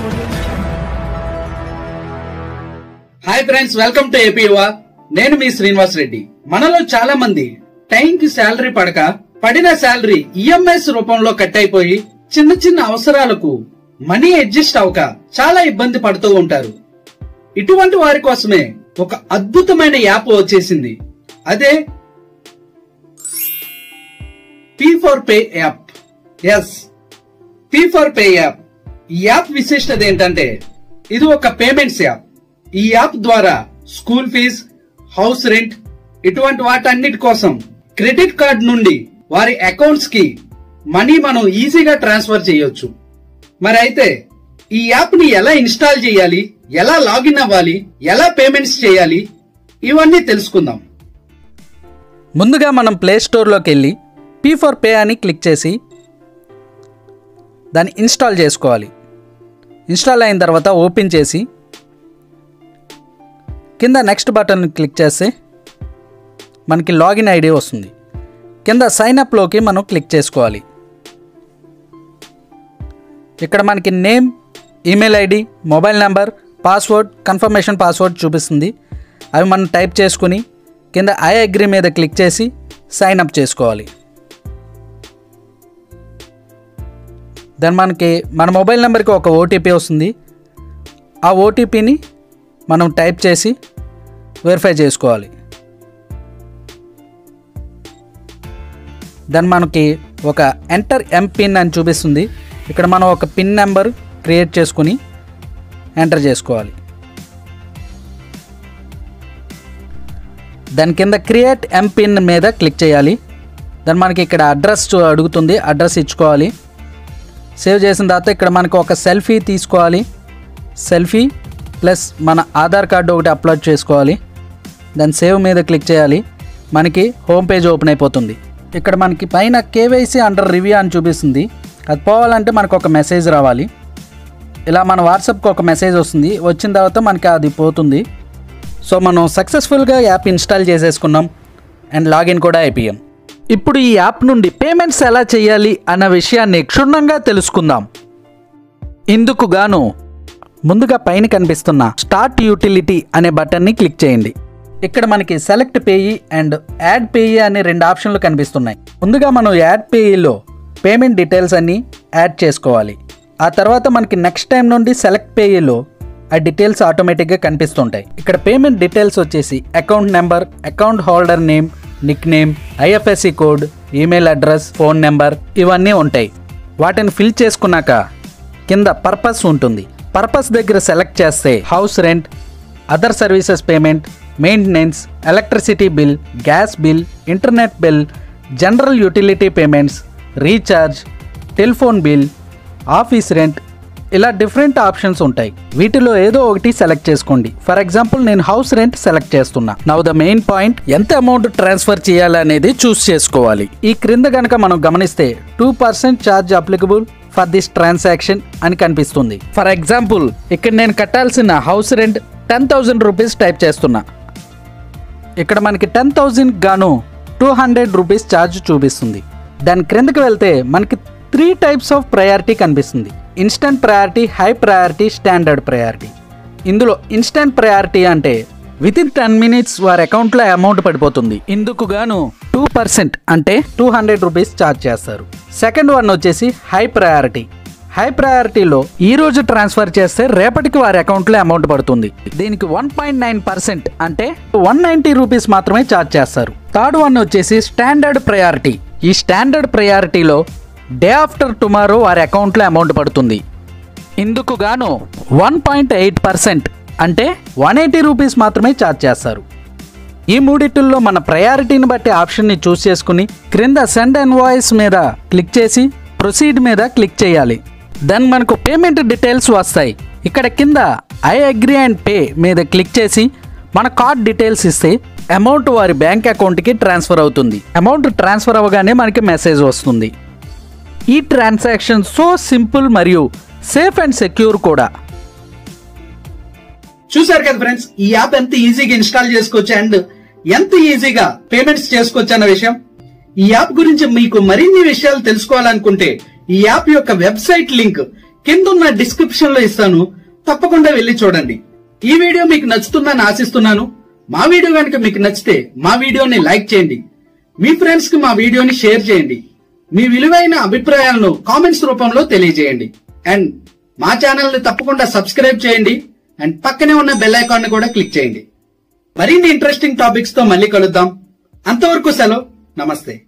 hi friends welcome to ఏపీవా నేను మీ శ్రీనివాస్ రెడ్డి మనలో చాలా మంది టైం కి శాలరీ పడక పడిన శాలరీ ఈఎంఐస్ రూపంలో కట్ అయిపోయి చిన్న చిన్న అవసరాలకు మనీ అడ్జస్ట్ అవక చాలా ఇబ్బంది పడుతూ ఉంటారు ఇటువంటి వారి కోసమే ఒక అద్భుతమైన యాప్ వచ్చేసింది అదే P for pay app yes P for pay app ఈ యాప్ విశిష్టత ఏంటంటే ఇది ఒక పేమెంట్స్ యాప్ ఈ యాప్ ద్వారా స్కూల్ ఫీజ్ హౌస్ రెంట్ ఇటువంటి వాటన్నిటి కోసం క్రెడిట్ కార్డ్ నుండి వారి అకౌంట్స్ కి మనీ మనం ఈజీగా ట్రాన్స్ఫర్ చేయొచ్చు మరి అయితే ఈ యాప్ ని ఎలా ఇన్స్టాల్ చేయాలి ఎలా లాగిన్ అవ్వాలి ఎలా పేమెంట్స్ చేయాలి ఇవన్నీ తెలుసుకుందాం ముందుగా మనం ప్లే స్టోర్లోకి వెళ్ళి పీ ఫర్ పే అని క్లిక్ చేసి దాన్ని ఇన్స్టాల్ చేసుకోవాలి ఇన్స్టాల్ అయిన తర్వాత ఓపెన్ చేసి కింద నెక్స్ట్ బటన్ క్లిక్ చేస్తే మనకి లాగిన్ ఐడి వస్తుంది కింద సైన్ అప్లోకి మనం క్లిక్ చేసుకోవాలి ఇక్కడ మనకి name email ID mobile number password confirmation password చూపిస్తుంది అవి మనం టైప్ చేసుకుని కింద ఐ అగ్రి మీద క్లిక్ చేసి సైన్ అప్ చేసుకోవాలి దెన్ మనకి మన మొబైల్ నెంబర్కి ఒక ఓటీపీ వస్తుంది ఆ ఓటీపీని మనం టైప్ చేసి వెరిఫై చేసుకోవాలి దెన్ మనకి ఒక ఎంటర్ ఎం పిన్ అని చూపిస్తుంది ఇక్కడ మనం ఒక పిన్ నెంబర్ క్రియేట్ చేసుకుని ఎంటర్ చేసుకోవాలి దాని కింద క్రియేట్ ఎం పిన్ మీద క్లిక్ చేయాలి దాని మనకి ఇక్కడ అడ్రస్ చూ- అడుగుతుంది అడ్రస్ ఇచ్చుకోవాలి సేవ్ చేసిన తర్వాత ఇక్కడ మనకు ఒక సెల్ఫీ తీసుకోవాలి సెల్ఫీ ప్లస్ మన ఆధార్ కార్డు ఒకటి అప్లోడ్ చేసుకోవాలి దాని సేవ్ మీద క్లిక్ చేయాలి మనకి హోమ్ పేజ్ ఓపెన్ అయిపోతుంది ఇక్కడ మనకి పైన కేవైసీ అండర్ రివ్యూ అని చూపిస్తుంది అది పోవాలంటే మనకు ఒక మెసేజ్ రావాలి ఇలా మన వాట్సాప్కి ఒక మెసేజ్ వస్తుంది వచ్చిన తర్వాత మనకి అది పోతుంది సో మనం సక్సెస్ఫుల్గా యాప్ ఇన్స్టాల్ చేసేసుకున్నాం అండ్ లాగిన్ కూడా అయిపోయాం ఇప్పుడు ఈ యాప్ నుండి పేమెంట్స్ ఎలా చేయాలి అన్న విషయాన్ని క్షుణ్ణంగా తెలుసుకుందాం ఇందుకు గాను ముందుగా పైన కనిపిస్తున్న స్టార్ట్ యూటిలిటీ అనే బటన్ని క్లిక్ చేయండి ఇక్కడ మనకి select payee and add payee అనే రెండు ఆప్షన్లు కనిపిస్తున్నాయి ముందుగా మనం యాడ్ పేయిలో పేమెంట్ డీటెయిల్స్ అన్ని యాడ్ చేసుకోవాలి ఆ తర్వాత మనకి నెక్స్ట్ టైం నుండి సెలెక్ట్ పేయిలో ఆ డీటెయిల్స్ ఆటోమేటిక్గా కనిపిస్తుంటాయి ఇక్కడ పేమెంట్ డీటెయిల్స్ వచ్చేసి account number account holder name nick name IFSC code email address phone number ఇవన్నీ ఉంటాయి వాటిని ఫిల్ చేసుకున్నాక కింద పర్పస్ ఉంటుంది పర్పస్ దగ్గర సెలెక్ట్ చేస్తే house rent other services payment maintenance electricity bill gas bill internet bill general utility payments recharge telephone bill office rent ఇలా different options ఉంటాయి వీటిలో ఏదో ఒకటి సెలెక్ట్ చేసుకోండి ఫర్ ఎగ్జాంపుల్ నేను హౌస్ రెంట్ సెలెక్ట్ చేస్తున్నా నవ్ ద మెయిన్ పాయింట్ ఎంత amount transfer చేయాలనేది చూస్ చేసుకోవాలి ఈ క్రింద గనక మనం గమనిస్తే two percent charge applicable for this transaction అని కనిపిస్తుంది ఫర్ ఎగ్జాంపుల్ ఇక్కడ నేను కట్టాల్సిన house rent ten thousand rupees type చేస్తున్నా ఇక్కడ మనకి టెన్ థౌజండ్ గాను టూ హండ్రెడ్ రూపీస్ ఛార్జ్ చూపిస్తుంది దాని క్రిందకి వెళ్తే మనకి త్రీ టైప్స్ ఆఫ్ ప్రయారిటీ కనిపిస్తుంది instant priority high priority standard priority ఇందులో ఇన్స్టెంట్ ప్రయారిటీ అంటే విత్ ఇన్ టెన్ మినిట్స్ వారి అకౌంట్లో అమౌంట్ పడిపోతుంది ఇందుకు గాను టూ పర్సెంట్ అంటే టూ హండ్రెడ్ రూపీస్ ఛార్జ్ చేస్తారు సెకండ్ వన్ వచ్చేసి హై ప్రయారిటీ హై ప్రయారిటీలో ఈ రోజు ట్రాన్స్ఫర్ చేస్తే రేపటికి వారి అకౌంట్లో అమౌంట్ పడుతుంది దీనికి వన్ పాయింట్ నైన్ పర్సెంట్ అంటే వన్ నైంటీ రూపీస్ మాత్రమే ఛార్జ్ చేస్తారు థర్డ్ వన్ వచ్చేసి స్టాండర్డ్ ప్రయారిటీ ఈ స్టాండర్డ్ ప్రయారిటీలో డే ఆఫ్టర్ టుమారో వారి అకౌంట్లో అమౌంట్ పడుతుంది ఇందుకు గాను వన్ పాయింట్ ఎయిట్ పర్సెంట్ అంటే వన్ ఎయిటీ రూపీస్ మాత్రమే ఛార్జ్ చేస్తారు ఈ మూడిటిల్లో మన ప్రయారిటీని బట్టి ఆప్షన్ని చూస్ చేసుకుని క్రింద సెండ్ వాయిస్ మీద క్లిక్ చేసి ప్రొసీడ్ మీద క్లిక్ చేయాలి దెన్ మనకు పేమెంట్ డీటెయిల్స్ వస్తాయి ఇక్కడ కింద ఐ అగ్రి అండ్ పే మీద క్లిక్ చేసి మన కార్డ్ డీటెయిల్స్ ఇస్తే అమౌంట్ వారి బ్యాంక్ అకౌంట్కి ట్రాన్స్ఫర్ అవుతుంది అమౌంట్ ట్రాన్స్ఫర్ అవ్వగానే మనకి మెసేజ్ వస్తుంది ఈ ట్రాన్సాక్షన్ సో సింపుల్ మరియు సేఫ్ అండ్ సెక్యూర్ కూడా చూసారు కదా ఫ్రెండ్స్ ఈ యాప్ ఎంత ఈజీగా ఇన్స్టాల్ చేసుకోవచ్చు అండ్ ఎంత ఈజీగా పేమెంట్స్ చేసుకోవచ్చు అన్న విషయం ఈ యాప్ గురించి మీకు మరిన్ని విషయాలు తెలుసుకోవాలనుకుంటే ఈ యాప్ యొక్క వెబ్సైట్ లింక్ కిందున్న డిస్క్రిప్షన్ లో ఇస్తాను తప్పకుండా వెళ్ళి చూడండి ఈ వీడియో మీకు నచ్చుతుందని ఆశిస్తున్నాను మా వీడియో కనుక మీకు నచ్చితే మా వీడియోని లైక్ చేయండి మీ ఫ్రెండ్స్ కి మా వీడియోని షేర్ చేయండి మీ విలువైన అభిప్రాయాలను కామెంట్స్ రూపంలో తెలియజేయండి అండ్ మా ఛానల్ ని తప్పకుండా సబ్స్క్రైబ్ చేయండి అండ్ పక్కనే ఉన్న బెల్ ఐకాన్ ని కూడా క్లిక్ చేయండి మరిన్ని ఇంట్రెస్టింగ్ టాపిక్స్ తో మళ్ళీ కలుద్దాం అంతవరకు సెలవు నమస్తే